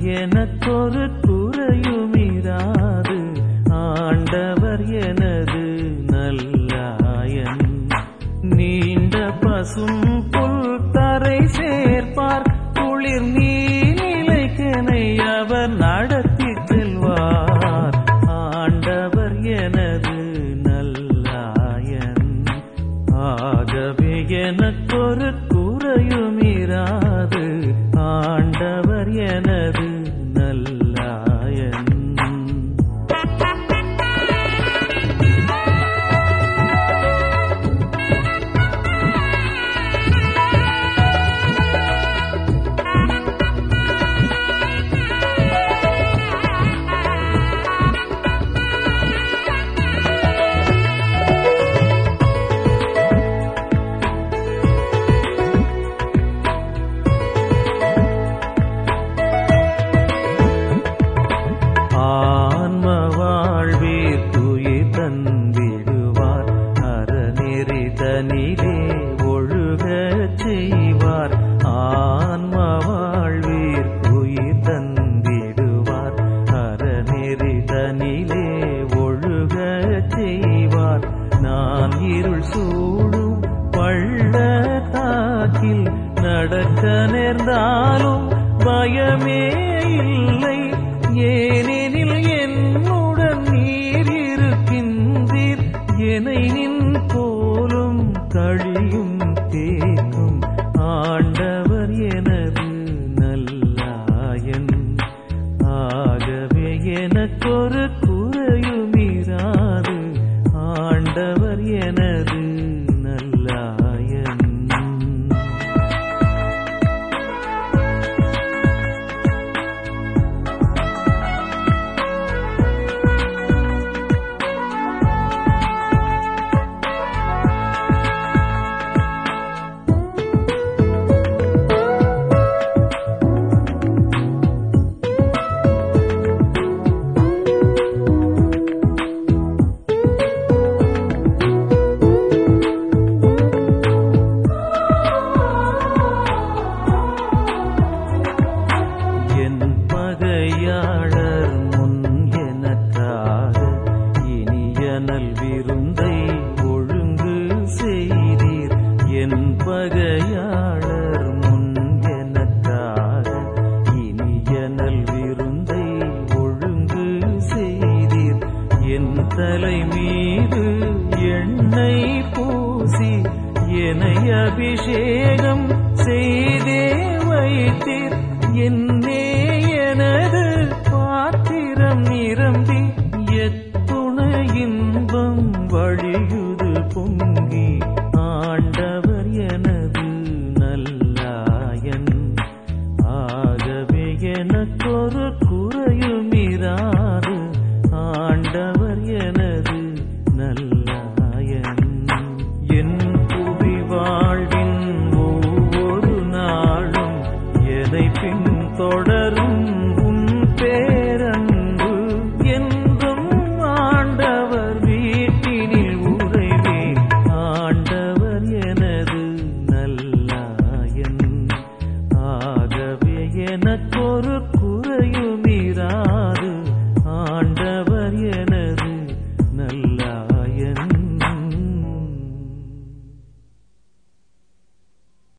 எனக்கொரு குறையுமிராது ஆண்டவர் எனது நல்லாயன் நீண்ட பசும் புல் தரை சேர்ப்பார் குளிர் நீநிலைக்கனை அவர் நடத்தி செல்வார் ஆண்டவர் எனது நல்லாயன் ஆகவே எனக்கொரு குறையுமிராது ஆண்டவர் எனது நல்லாயன் ஆன்ம வாழ்வீர் துயிர் தந்திடுவார் அறநெறி தனிலே ஒழுகச் செய்வார் ஆன்ம வாழ்வீர் உயிர் தந்திடுவார் அறநெறி தனிலே ஒழுகச் செய்வார் நான் இருள் சூடும் பள்ளத்தாக்கில் நடக்க நேர்ந்தாலும் பயமே இல்லை ஏனெனில் என்னுடன் நீர் இருக்கின்றீர் என்னை நின் போலும் கழியும் தேக்கும் ஆண்டவர் எனது நல்லாயன் ஆகவே எனக்கொரு குறையுமிராது ஆண்டவர் எனது நல்லாயன் என் பகையாளர் முன் எனக்காக இனியனல் விருந்தை ஒழுங்கு செய்தீர் என் பகையாளர் முன் எனக்காக இனியனல் விருந்தை ஒழுங்கு செய்தீர் என் தலை மீது எண்ணெய் பூசி என்னை அபிஷேகம் செய்தே வைத்தீர் என்னே எனது பாத்திரம் நிரம்பி எத்துணை இன்பம் வழியுது பொங்கி ஆண்டவர் எனது நல்லாயன் ஆகவே எனக்கொரு குறையுமிராது ஆண்டவர் எனது நல்லாயன் என் புவி வாழ்வின் ஒவ்வொரு நாளும் எதை பின் தொடரும் உன் பேரன்பு என்றும் ஆண்டவர் வீட்டினில் உறைவேன் ஆண்டவர் எனது நல்லாயன் ஆகவே எனக்கொரு குறையுமிரா